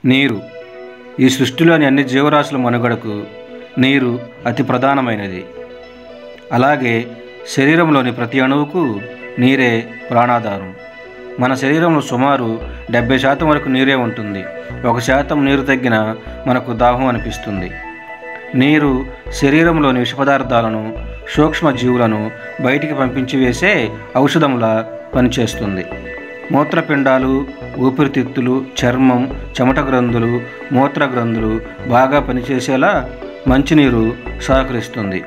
నీరు ఈ సృష్టిలోని అన్ని జీవరాశుల మనుగడకు నీరు అతి ప్రధానమైనది అలాగే శరీరంలోని ప్రతి అణువుకు నీరే ప్రాణాధారం మన శరీరంలో సుమారు డెబ్బై శాతం వరకు నీరే ఉంటుంది ఒక శాతం నీరు తగ్గిన మనకు దాహం అనిపిస్తుంది నీరు శరీరంలోని విష పదార్థాలను సూక్ష్మ జీవులను బయటికి పంపించి వేసే ఔషధంలా పనిచేస్తుంది మూత్రపిండాలు ఊపిరితిత్తులు చర్మం చెమట గ్రంథులు మూత్ర గ్రంథులు బాగా పనిచేసేలా మంచినీరు సహకరిస్తుంది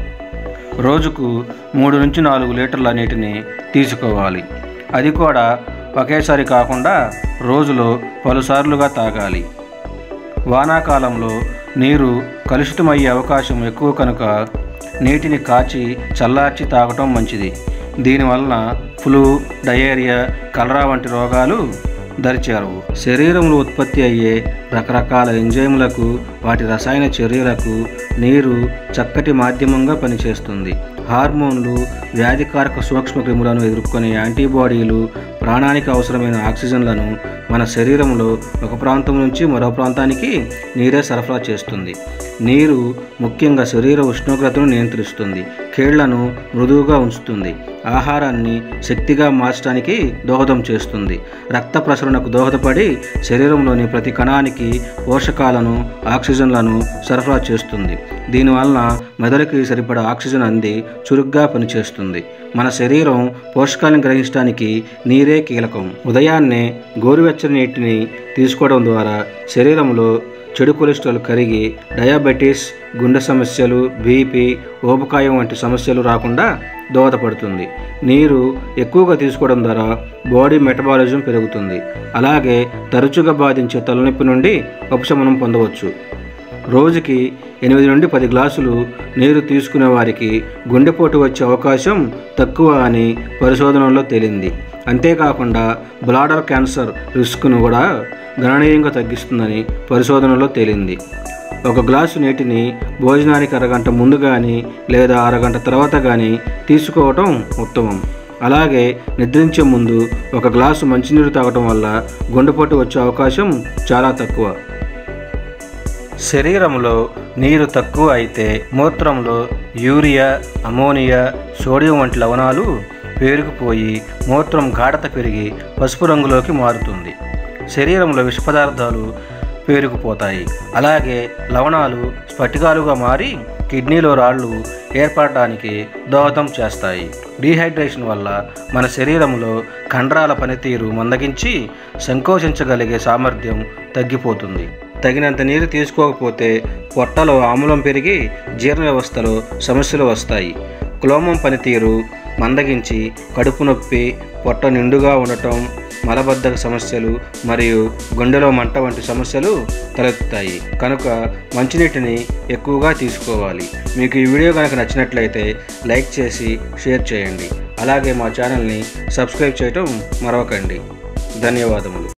రోజుకు మూడు నుంచి నాలుగు లీటర్ల నీటిని తీసుకోవాలి అది కూడా ఒకేసారి కాకుండా రోజులో పలుసార్లుగా తాగాలి వానాకాలంలో నీరు కలుషితమయ్యే అవకాశం ఎక్కువ కనుక నీటిని కాచి చల్లార్చి తాగటం మంచిది దీనివలన ఫ్లూ డయేరియా కలరా వంటి రోగాలు దరిచేరవు శరీరంలో ఉత్పత్తి అయ్యే రకరకాల ఎంజైములకు వాటి రసాయన చర్యలకు నీరు చక్కటి మాధ్యమంగా పనిచేస్తుంది హార్మోన్లు వ్యాధికారక సూక్ష్మక్రిములను ఎదుర్కొనే యాంటీబాడీలు ప్రాణానికి అవసరమైన ఆక్సిజన్లను మన శరీరంలో ఒక ప్రాంతం నుంచి మరో ప్రాంతానికి నీరే సరఫరా చేస్తుంది నీరు ముఖ్యంగా శరీర ఉష్ణోగ్రతను నియంత్రిస్తుంది కీళ్లను మృదువుగా ఉంచుతుంది ఆహారాన్ని శక్తిగా మార్చడానికి దోహదం చేస్తుంది రక్త ప్రసరణకు దోహదపడి శరీరంలోని ప్రతి కణానికి పోషకాలను ఆక్సిజన్లను సరఫరా చేస్తుంది దీనివలన మెదడుకి సరిపడా ఆక్సిజన్ అంది చురుగ్గా పనిచేస్తుంది మన శరీరం పోషకాలను గ్రహించడానికి నీరే కీలకం ఉదయాన్నే గోరువెచ్చని నీటిని తీసుకోవడం ద్వారా శరీరంలో చెడు కొలెస్ట్రాల్ కరిగి డయాబెటీస్ గుండె సమస్యలు బీపీ ఊబకాయం వంటి సమస్యలు రాకుండా దోహదపడుతుంది నీరు ఎక్కువగా తీసుకోవడం ద్వారా బాడీ మెటబాలిజం పెరుగుతుంది అలాగే తరచుగా బాధించే తలనొప్పి నుండి ఉపశమనం పొందవచ్చు రోజుకి ఎనిమిది నుండి పది గ్లాసులు నీరు తీసుకునే వారికి గుండెపోటు వచ్చే అవకాశం తక్కువ అని పరిశోధనలో తేలింది అంతేకాకుండా బ్లాడర్ క్యాన్సర్ రిస్క్ను కూడా గణనీయంగా తగ్గిస్తుందని పరిశోధనలో తేలింది ఒక గ్లాసు నీటిని భోజనానికి అరగంట ముందు కానీ లేదా అరగంట తర్వాత కానీ తీసుకోవటం ఉత్తమం అలాగే నిద్రించే ముందు ఒక గ్లాసు మంచినీరు తాగటం వల్ల గుండెపోటు వచ్చే అవకాశం చాలా తక్కువ శరీరంలో నీరు తక్కువ అయితే మూత్రంలో యూరియా అమోనియా సోడియం వంటి లవణాలు పేరుకుపోయి మూత్రం గాఢత పెరిగి పసుపు రంగులోకి మారుతుంది శరీరంలో విష పదార్థాలు పేరుకుపోతాయి అలాగే లవణాలు స్ఫటికాలుగా మారి కిడ్నీలో రాళ్ళు ఏర్పడడానికి దోహదం చేస్తాయి డీహైడ్రేషన్ వల్ల మన శరీరంలో కండరాల పనితీరు మందగించి సంకోచించగలిగే సామర్థ్యం తగ్గిపోతుంది తగినంత నీరు తీసుకోకపోతే పొట్టలో ఆమ్లం పెరిగి జీర్ణ వ్యవస్థలో సమస్యలు వస్తాయి క్లోమం పనితీరు మందగించి కడుపు నొప్పి పొట్ట నిండుగా ఉండటం మలబద్ధక సమస్యలు మరియు గుండెలో మంట వంటి సమస్యలు తలెత్తుతాయి కనుక మంచినీటిని ఎక్కువగా తీసుకోవాలి మీకు ఈ వీడియో కనుక నచ్చినట్లయితే లైక్ చేసి షేర్ చేయండి అలాగే మా ఛానల్ని సబ్స్క్రైబ్ చేయటం మరవకండి ధన్యవాదములు